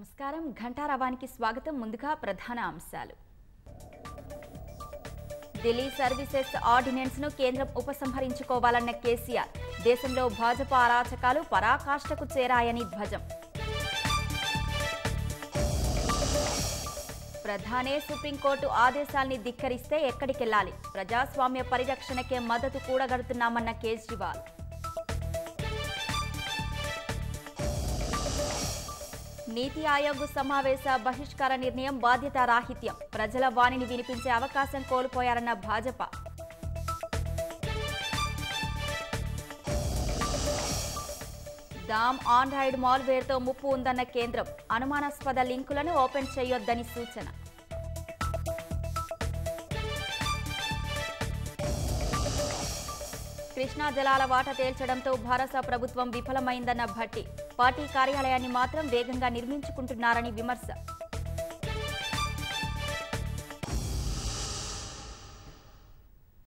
నమస్కారం ఘంటారవానికి స్వాగతం ముందుగా ప్రధాన అంశాలు ఢిల్లీ సర్వీసెస్ ఆర్డినెన్స్ ను కేంద్రం ఉపసంహరించుకోవాలన్న కేసీఆర్ దేశంలో భాజపా అరాచకాలు పరాకాష్ఠకు చేరాయని ధ్వజం ప్రధానే సుప్రీంకోర్టు ఆదేశాల్ని ధిక్కరిస్తే ఎక్కడికెళ్లాలి ప్రజాస్వామ్య పరిరక్షణకే మద్దతు కూడగడుతున్నామన్న కేజ్రీవాల్ నీతి ఆయోగ్ సమావేశ బహిష్కార నిర్ణయం బాధ్యతారాహిత్యం ప్రజల వాణిని వినిపించే అవకాశం కోల్పోయారన్న భాజపా దామ్ ఆండ్రాయిడ్ మాల్వేర్తో ముప్పు ఉందన్న కేంద్రం అనుమానాస్పద లింకులను ఓపెన్ చేయొద్దని సూచన కృష్ణా జలాల వాట తేల్చడంతో భారత ప్రభుత్వం విఫలమైందన్న భట్టి పార్టీ కార్యాలయాన్ని మాత్రం వేగంగా నిర్మించుకుంటున్నారని విమర్శ